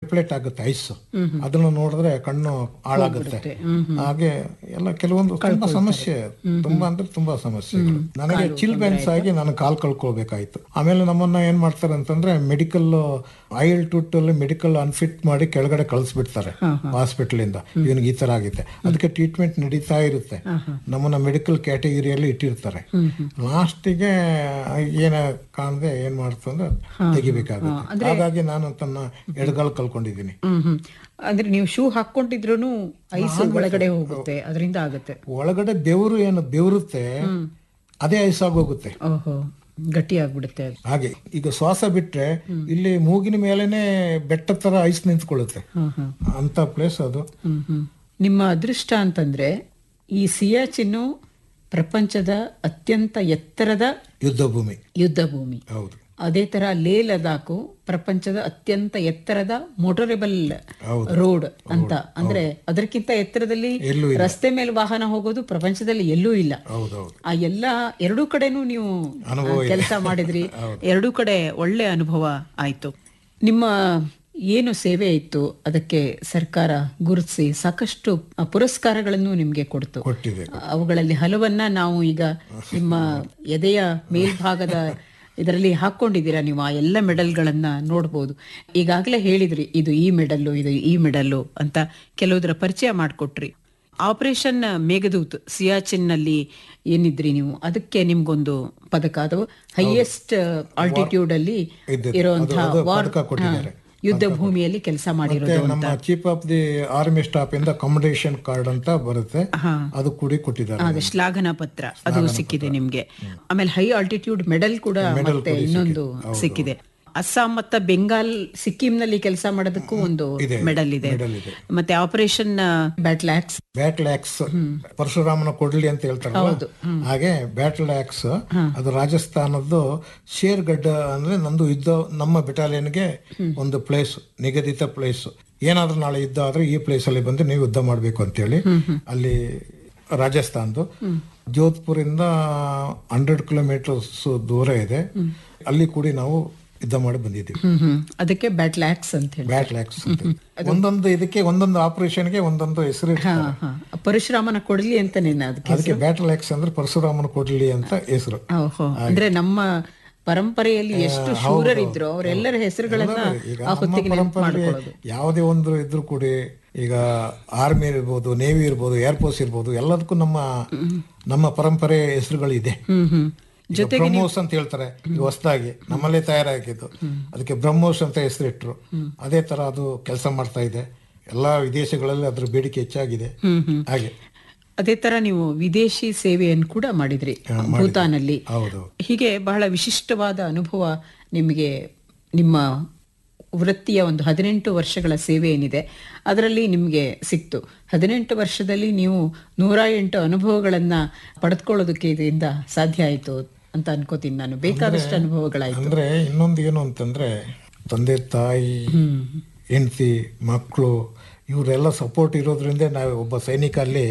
ಡೆಪ್ಲೇಟ್ ಆಗುತ್ತೆ ಐಸ್ ಅದನ್ನ ನೋಡಿದ್ರೆ ಕಣ್ಣು ಹಾಳಾಗುತ್ತೆ ಹಾಗೆ ಎಲ್ಲ ಕೆಲವೊಂದು ತುಂಬಾ ಸಮಸ್ಯೆ ತುಂಬಾ ಅಂದ್ರೆ ತುಂಬಾ ಸಮಸ್ಯೆಗಳು ನನಗೆ ಚಿಲ್ಬೆನ್ಸ್ ಆಗಿ ನಾನು ಕಾಲ್ ಕಳ್ಕೊಳ್ಬೇಕಾಯ್ತು ಆಮೇಲೆ ನಮ್ಮನ್ನ ಏನ್ ಮಾಡ್ತಾರೆ ಅಂತಂದ್ರೆ ಮೆಡಿಕಲ್ ಐಲ್ ಟುಟ್ ಅಲ್ಲಿ ಮೆಡಿಕಲ್ ಅನ್ಫಿಟ್ ಮಾಡಿ ಕೆಳಗಡೆ ಕಳಿಸ್ಬಿಡ್ತಾರೆ ಹಾಸ್ಪಿಟಲ್ ಇಂದ ಇವನಿಗೆ ಈ ತರ ಆಗಿದೆ ಅದಕ್ಕೆ ಟ್ರೀಟ್ಮೆಂಟ್ ನಡೀತಾ ಇರುತ್ತೆ ನಮ್ಮನ್ನ ಮೆಡಿಕಲ್ ಕ್ಯಾಟಗರಿಯಲ್ಲಿ ಇಟ್ಟಿರ್ತಾರೆ ಲಾಸ್ಟಿಗೆ ಏನ ಕಾಣದೆ ಏನ್ ಮಾಡ್ತಂದ್ರೆ ತೆಗಿಬೇಕಾಗುತ್ತೆ ಹಾಗಾಗಿ ನಾನು ತನ್ನ ಎಡಗಾಲ್ ಕಳ್ಕೊಂಡಿದ್ದೀನಿ ಹ್ಮ್ ಹ್ಮ್ ಅಂದ್ರೆ ನೀವು ಶೂ ಹಾಕೊಂಡಿದ್ರು ಐಸ್ ಒಳಗಡೆ ಹೋಗುತ್ತೆ ಅದರಿಂದ ಆಗುತ್ತೆ ಒಳಗಡೆ ಬೆವರು ಏನು ಬೆವರುತ್ತೆ ಅದೇ ಐಸ್ ಆಗೋಗುತ್ತೆ ಓಹೋ ಗಟ್ಟಿ ಆಗ್ಬಿಡುತ್ತೆ ಅದು ಹಾಗೆ ಈಗ ಶ್ವಾಸ ಬಿಟ್ರೆ ಇಲ್ಲಿ ಮೂಗಿನ ಮೇಲೆನೆ ಬೆಟ್ಟ ತರ ಐಸ್ ನಿಂತ್ಕೊಳ್ಳುತ್ತೆ ಹ್ಮ್ ಹ್ಮ್ ಅಂತ ಪ್ಲೇಸ್ ಅದು ಹ್ಮ್ ಹ್ಮ್ ನಿಮ್ಮ ಅದೃಷ್ಟ ಅಂತಂದ್ರೆ ಈ ಸಿಯಾಚಿನ್ನು ಪ್ರಪಂಚದ ಅತ್ಯಂತ ಎತ್ತರದ ಯುದ್ಧ ಭೂಮಿ ಯುದ್ಧ ಭೂಮಿ ಹೌದು ಅದೇ ತರ ಲೇ ಲದಾಖು ಪ್ರಪಂಚದ ಅತ್ಯಂತ ಎತ್ತರದ ಮೋಟರೇಬಲ್ ಹೌದು. ರೋಡ್ ಅಂತ ಅಂದ್ರೆ ಅದಕ್ಕಿಂತ ಎತ್ತರದಲ್ಲಿ ಎಲ್ಲೂ ರಸ್ತೆ ಮೇಲೆ ವಾಹನ ಹೋಗೋದು ಪ್ರಪಂಚದಲ್ಲಿ ಎಲ್ಲೂ ಇಲ್ಲ ಹೌದೌದು ಆ ಎಲ್ಲ ಎರಡೂ ಕಡೆನೂ ನೀವು ಅನುಭವ ಇದೆ. ಕೆಲಸ ಮಾಡಿದ್ರಿ ಎರಡೂ ಕಡೆ ಒಳ್ಳೆ ಅನುಭವ ಆಯ್ತು ನಿಮ್ಮ ಏನು ಸೇವೆ ಇತ್ತು ಅದಕ್ಕೆ ಸರ್ಕಾರ ಗುರುತಿಸಿ ಸಾಕಷ್ಟು ಪುರಸ್ಕಾರಗಳನ್ನು ನಿಮ್ಗೆ ಕೊಡ್ತು ಕೊಟ್ಟಿದೆ ಅವುಗಳಲ್ಲಿ ಹಲವನ್ನ ನಾವು ಈಗ ನಿಮ್ಮ ಎದೆಯ ಮೇಲ್ಭಾಗದ ಇದರಲ್ಲಿ ಹಾಕೊಂಡಿದ್ದೀರಾ ನೀವು ಆ ಎಲ್ಲ ಮೆಡಲ್ಗಳನ್ನ ನೋಡ್ಬೋದು ಈಗಾಗಲೇ ಹೇಳಿದ್ರಿ ಇದು ಈ ಮೆಡಲ್ಲು ಇದು ಈ ಮೆಡಲ್ಲು ಅಂತ ಕೆಲವುದರ ಪರಿಚಯ ಮಾಡಿಕೊಟ್ರಿ ಆಪರೇಷನ್ ಮೇಘದೂತ್ ಸಿಯಾಚಿನ್ ನಲ್ಲಿ ಏನಿದ್ರಿ ನೀವು ಅದಕ್ಕೆ ನಿಮ್ಗೊಂದು ಪದಕ ಅದು ಹೈಯೆಸ್ಟ್ ಆಲ್ಟಿಟ್ಯೂಡ್ ಅಲ್ಲಿ ಇದ್ದದ್ದು. ಇರುವಂತಹ ಅದು- ಅದು ವಾರ್ ಪದಕ ಕೊಟ್ಟಿದ್ದಾರೆ. ಯುದ್ಧ ಭೂಮಿಯಲ್ಲಿ ಕೆಲಸ ಮಾಡಿರೋದು ಮತ್ತೆ ನಮ್ಮ chief of the army staff ಇಂದ ಕಮಂಡೇಶನ್ ಕಾರ್ಡ್ ಅಂತ ಬರುತ್ತೆ ಹಾ. ಅದು ಕೂಡಿ ಕೊಟ್ಟಿದ್ದಾರೆ ಅದು ಶ್ಲಾಘನ ಪತ್ರ ಅದು ಸಿಕ್ಕಿದೆ ನಿಮ್ಗೆ ಆಮೇಲೆ ಹೈ ಆಲ್ಟಿಟ್ಯೂಡ್ ಮೆಡಲ್ ಕೂಡ ಮತ್ತೆ ಇನ್ನೊಂದು ಸಿಕ್ಕಿದೆ ಅಸ್ಸಾಂ ಮತ್ತೆ ಬೆಂಗಾಲ್ ಸಿಕ್ಕಿಂನಲ್ಲಿ ಕೆಲಸ ಮಾಡೋದಕ್ಕೂ ಒಂದು ಇದೆ. ಮೆಡಲ್ ಇದೆ medal ಇದೆ. ಮತ್ತೆ operation battle axe battle axe ಪರಶುರಾಮನ ಕೊಡ್ಲಿ ಅಂತ ಹೇಳ್ತಾರಲ್ಲ ಹಾಗೆ ಬ್ಯಾಟ್ಲ್ ಆಕ್ಸ್ ಅದು ರಾಜಸ್ಥಾನದ್ದು ಶೇರ್ಗಡ್ಡ ಅಂದ್ರೆ ನಂದು ಯುದ್ಧ ನಮ್ಮ ಬೆಟಾಲಿಯನ್ಗೆ ಒಂದು ಪ್ಲೇಸ್ ನಿಗದಿತ ಪ್ಲೇಸ್ ಏನಾದ್ರೂ ನಾಳೆ ಯುದ್ಧ ಆದ್ರೆ ಈ ಪ್ಲೇಸ್ ಅಲ್ಲಿ ಬಂದು ನೀವು ಯುದ್ಧ ಮಾಡ್ಬೇಕು ಅಂತೇಳಿ ಅಲ್ಲಿ ರಾಜಸ್ಥಾನ್ದು ಜೋಧ್ಪುರಿಂದ ಹಂಡ್ರೆಡ್ ಕಿಲೋಮೀಟರ್ಸ್ ದೂರ ಇದೆ ಅಲ್ಲಿ ಕೂಡಿ ನಾವು ಯುದ್ಧ ಮಾಡಿ ಬಂದಿದ್ದೀವಿ ಹ್ಮ್ ಹ್ಮ್ ಅದಕ್ಕೆ ಬ್ಯಾಟ್ಲ್ ಆಕ್ಸ್ ಅಂತ ಹೇಳಿ ಬ್ಯಾಟ್ಲ್ ಆಕ್ಸ್ ಅಂತ ಒಂದೊಂದು ಇದಕ್ಕೆ ಒಂದೊಂದು ಆಪರೇಷನ್ಗೆ ಒಂದೊಂದು ಹೆಸರು ಹಾ ಹಾ ಪರಶುರಾಮನ ಕೊಡ್ಲಿ ಅಂತಾನೆ ಅದಕ್ಕೆ ಅದಕ್ಕೆ ಬ್ಯಾಟಲ್ ಆಕ್ಸ್ ಅಂದ್ರೆ ಪರಶುರಾಮನ ಕೊಡ್ಲಿ ಅಂತ ಹೆಸರು ಓಹೋ ಅಂದ್ರೆ ನಮ್ಮ ಪರಂಪರೆಯಲ್ಲಿ ಎಷ್ಟು ಶೂರರಿದ್ರು ಅವರೆಲ್ಲರ ಹೆಸರುಗಳನ್ನ ಈಗ ಆ ನಮ್ಮ ಹೊತ್ತಿಗೆ ನೆನಪು ಪರಂಪರೆಯಲ್ಲಿ ಮಾಡ್ಕೊಳ್ಳೋದು ಯಾವುದೇ ಒಂದು ಇದ್ರು ಕೂಡ ಈಗ ಆರ್ಮಿ ಇರ್ಬೋದು ನೇವಿ ಇರ್ಬೋದು ಏರ್ಫೋರ್ಸ್ ಇರ್ಬೋದು ಎಲ್ಲದಕ್ಕೂ ನಮ್ಮ ನಮ್ಮ ಪರಂಪರೆ ಹೆಸರುಗಳಿದೆ ಹ್ಮ್ ಹ್ಮ್ ಈಗ ಬ್ರಹ್ಮೋಸ್ ಅಂತ ಹೇಳ್ತಾರೆ ಈಗ ಹೊಸದಾಗಿ ನಮ್ಮಲ್ಲೇ ತಯಾರಾಗಿದ್ದು ಅದಕ್ಕೆ ಬ್ರಹ್ಮೋಸ್ ಅಂತ ಹೆಸರಿಟ್ರು ಅದೇ ತರ ಅದು ಕೆಲಸ ಮಾಡ್ತಾ ಇದೆ ಎಲ್ಲಾ ವಿದೇಶಗಳಲ್ಲಿ ಅದ್ರ ಬೇಡಿಕೆ ಹೆಚ್ಚಾಗಿದೆ ಹ್ಮ್ ಹ್ಮ್ ಹಾಗೆ ಅದೇ ತರ ನೀವು ವಿದೇಶಿ ಸೇವೆಯನ್ನು ಕೂಡ ಮಾಡಿದ್ರಿ ಭೂತಾನಲ್ಲಿ ಹೌದು ಹೀಗೆ ಬಹಳ ವಿಶಿಷ್ಟವಾದ ಅನುಭವ ನಿಮಗೆ ನಿಮ್ಮ ವೃತ್ತಿಯ ಒಂದು ಹದಿನೆಂಟು ವರ್ಷಗಳ ಸೇವೆ ಏನಿದೆ ಅದರಲ್ಲಿ ನಿಮಗೆ ಸಿಕ್ತು ಹದಿನೆಂಟು ವರ್ಷದಲ್ಲಿ ನೀವು ನೂರ ಎಂಟು ಅನುಭವಗಳನ್ನ ಪಡೆದುಕೊಳ್ಳೋದಕ್ಕೆ ಇದರಿಂದ ಸಾಧ್ಯ ಆಯಿತು ಅಂತ ಅನ್ಕೋತೀನಿ ನಾನು ಬೇಕಾದಷ್ಟು ಅನುಭವಗಳಾಯ್ತು ಅಂದ್ರೆ ಇನ್ನೊಂದು ಏನು ಅಂತಂದ್ರೆ ತಂದೆ ತಾಯಿ ಹೆಂಡತಿ ಮಕ್ಕಳು ಇವರೆಲ್ಲ ಸಪೋರ್ಟ್ ಇರೋದ್ರಿಂದ ನಾವು ಒಬ್ಬ ಸೈನಿಕ ಅಲ್ಲಿ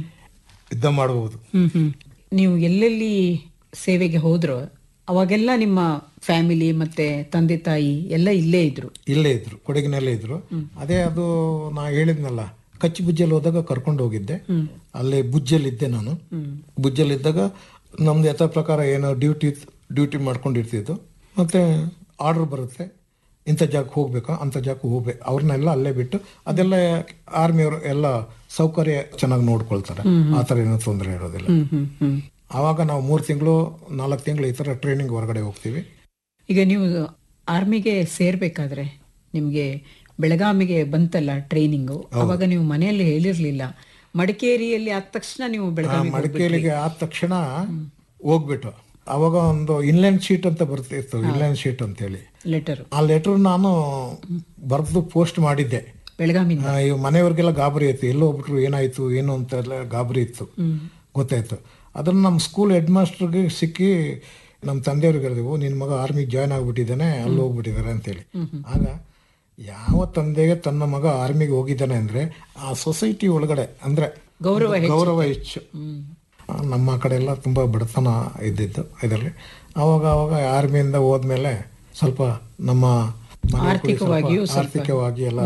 ಯುದ್ಧ ಮಾಡಬಹುದು ಹ್ಮ್ ಹ್ಮ್ ನೀವು ಎಲ್ಲೆಲ್ಲಿ ಸೇವೆಗೆ ಹೋದ್ರೋ ಅವಾಗೆಲ್ಲ ನಿಮ್ಮ ಫ್ಯಾಮಿಲಿ ಮತ್ತೆ ತಂದೆ ತಾಯಿ ಎಲ್ಲ ಇಲ್ಲೇ ಇದ್ರು ಇಲ್ಲೇ ಇದ್ರು ಕೊಡಗಿನಲ್ಲೇ ಇದ್ರು ಅದೇ ಅದು ನಾ ಹೇಳಿದ್ನಲ್ಲ ಕಚ್ಚಿ ಬುಜ್ಜಲ್ಲಿ ಹೋದಾಗ ಕರ್ಕೊಂಡು ಹೋಗಿದ್ದೆ ಅಲ್ಲಿ ಬುಜ್ಜಲ್ಲಿ ಇದ್ದೆ ನಾನು ಬುಜ್ಜಲ್ಲಿ ಇದ್ದಾಗ ನಮ್ದು ಯಥ ಪ್ರಕಾರ ಏನೋ ಡ್ಯೂಟಿ ಡ್ಯೂಟಿ ಮಾಡ್ಕೊಂಡಿರ್ತಿದ್ದು ಮತ್ತೆ ಆರ್ಡರ್ ಬರುತ್ತೆ ಇಂಥ ಜಾಗಕ್ಕೆ ಹೋಗ್ಬೇಕಾ ಅಂಥ ಜಾಗಕ್ಕೆ ಹೋಗ್ಬೇಕು ಅವ್ರನ್ನೆಲ್ಲ ಅಲ್ಲೇ ಬಿಟ್ಟು ಅದೆಲ್ಲ ಆರ್ಮಿಯವರು ಎಲ್ಲ ಸೌಕರ್ಯ ಚೆನ್ನಾಗಿ ನೋಡ್ಕೊಳ್ತಾರೆ ಆ ಥರ ಏನೋ ತೊಂದರೆ ಇರೋದಿಲ್ಲ ಹ್ಮ್ ಹ್ಮ್ ಹ್ಮ್ ಆವಾಗ ನಾವು ಮೂರು ತಿಂಗಳು ನಾಲ್ಕು ತಿಂಗಳು ಈ ಥರ ಟ್ರೈನಿಂಗ್ ಹೊರಗಡೆ ಹೋಗ್ತೀವಿ ಈಗ ನೀವು ಆರ್ಮಿಗೆ ಸೇರ್ಬೇಕಾದ್ರೆ ನಿಮ್ಗೆ ಬೆಳಗಾಮಿಗೆ ಬಂತಲ್ಲ ಟ್ರೈನಿಂಗು ಅವಾಗ ನೀವು ಮನೆಯಲ್ಲಿ ಹೇಳಿರ್ಲಿಲ್ಲ ಮಡಿಕೇರಿಯಲ್ಲಿ ಆದ ತಕ್ಷಣ ನೀವು ಬೆಳಗಾವಿ ಮಡಿಕೇರಿಗೆ ಆದ ತಕ್ಷಣ ಹೋಗ್ಬಿಟ್ಟು ಅವಾಗ ಒಂದು ಇನ್ಲೈನ್ ಶೀಟ್ ಅಂತ ಬರ್ತಿತ್ತು ಇನ್ಲೈನ್ ಶೀಟ್ ಅಂತೇಳಿ ಲೆಟರ್ ಆ ಲೆಟರ್ ನಾನು ಬರೆದು ಪೋಸ್ಟ್ ಮಾಡಿದ್ದೆ ಬೆಳಗಾಮಿಂದ ಆ, ಈ ಮನೆಯವ್ರಿಗೆಲ್ಲ ಗಾಬರಿ ಇತ್ತು ಎಲ್ಲೋ ಹೋಗ್ಬಿಟ್ರು ಏನಾಯ್ತು ಏನು ಅಂತ ಎಲ್ಲ ಗಾಬರಿ ಇತ್ತು ಗೊತ್ತಾಯ್ತು ಅದನ್ನ ನಮ್ಮ ಸ್ಕೂಲ್ ಹೆಡ್ ಮಾಸ್ಟರ್ಗೆ ಸಿಕ್ಕಿ ನಮ್ಮ ತಂದೆಯವ್ರಿಗೆ ಹೇಳಿದೆವು ನಿನ್ನ ಮಗ ಆರ್ಮಿಗೆ ಜಾಯ್ನ್ ಆಗ್ಬಿಟ್ಟಿದ್ದಾನೆ ಅಲ್ಲಿ ಹೋಗ್ಬಿಟ್ಟಿದ್ದಾರೆ ಅಂತೇಳಿ ಆಗ ಯಾವ ತಂದೆಗೆ ತನ್ನ ಮಗ ಆರ್ಮಿಗೆ ಹೋಗಿದ್ದಾನೆ ಅಂದ್ರೆ ಆ ಸೊಸೈಟಿ ಒಳಗಡೆ ಅಂದ್ರೆ ಗೌರವ ಗೌರವ ಹೆಚ್ಚು ಆ, ನಮ್ಮ ಕಡೆ ಎಲ್ಲ ತುಂಬಾ ಬಡತನ ಇದ್ದಿದ್ದು ಇದರಲ್ಲಿ ಆವಾಗ ಆವಾಗ ಆರ್ಮಿಯಿಂದ ಹೋದ್ಮೇಲೆ ಸ್ವಲ್ಪ ನಮ್ಮ ಮನೆಗೂ ಸ್ವಲ್ಪ ಆರ್ಥಿಕವಾಗಿಯೂ ಸ್ವಲ್ಪ ಆರ್ಥಿಕವಾಗಿ ಎಲ್ಲ